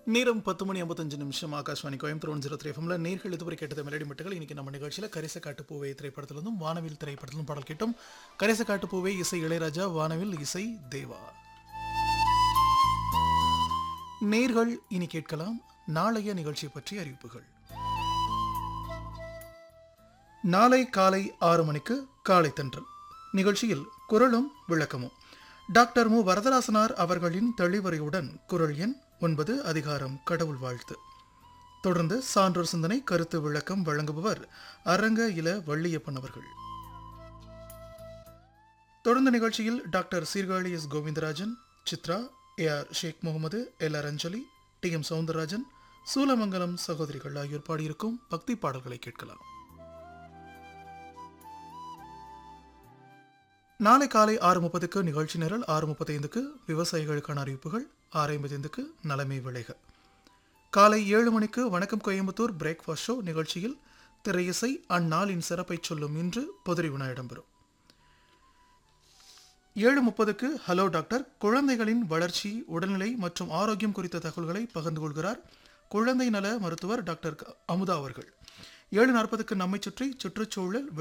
நேரம் பத்து மணி ஐம்பத்தஞ்சு நிமிஷம் Akashvani Coimbatore one zero three எஃப்எம்ல நேர்கள் இதுவரை கேட்டது மெலடி மட்டுகள் இன்னைக்கு நம்ம நிகழ்ச்சியில் கரிச காட்டு பூவை திரைப்படத்திலிருந்தும் வானவில் திரைப்படத்திலும் பாடல் கேட்டோம் கரிச காட்டு பூவை இசை இளையராஜா வானவில் இசை தேவா நேர்கள் இனி கேட்கலாம் நாளைய நிகழ்ச்சி பற்றி அறிவிப்புகள் நாளை காலை ஆறு மணிக்கு காலை தென்றல் நிகழ்ச்சியில் குரலும் விளக்கமும் டாக்டர் மு வரதராசனார் அவர்களின் தெளிவரையுடன் குரல் எண் ஒன்பது அதிகாரம் கடவுள் வாழ்த்து தொடர்ந்து சான்றோர் சிந்தனை கருத்து விளக்கம் வழங்குபவர் அரங்க இல வள்ளியப்பன் அவர்கள் தொடர்ந்து நிகழ்ச்சியில் doctor Sirkazhi S Govindarajan Chitra A R Sheikh Mohammed L R Anjali T M Soundararajan Soolamangalam சகோதரிகள் ஆகியோர் பாடியிருக்கும் பக்தி பாடல்களை கேட்கலாம் நாளை காலை ஆறு முப்பதுக்கு நிகழ்ச்சி நிரல் ஆறு முப்பத்தைந்துக்கு விவசாயிகளுக்கான அறிவிப்புகள் ஆறு ஐம்பத்தைந்துக்கு நலமே விளைக காலை ஏழு மணிக்கு வணக்கம் கோயம்புத்தூர் பிரேக்ஃபாஸ்ட் ஷோ நிகழ்ச்சியில் திரையிசை அந்நாளின் சிறப்பை சொல்லும் இன்று பொதுரி வினா இடம்பெறும் ஏழு முப்பதுக்கு ஹலோ டாக்டர் குழந்தைகளின் வளர்ச்சி உடல்நிலை மற்றும் ஆரோக்கியம் குறித்த தகவல்களை பகிர்ந்து கொள்கிறார் குழந்தை நல மருத்துவர் டாக்டர் அமுதா அவர்கள் ஏழு நாற்பதுக்கு நம்மை சுற்றி சுற்றுச்சூழல்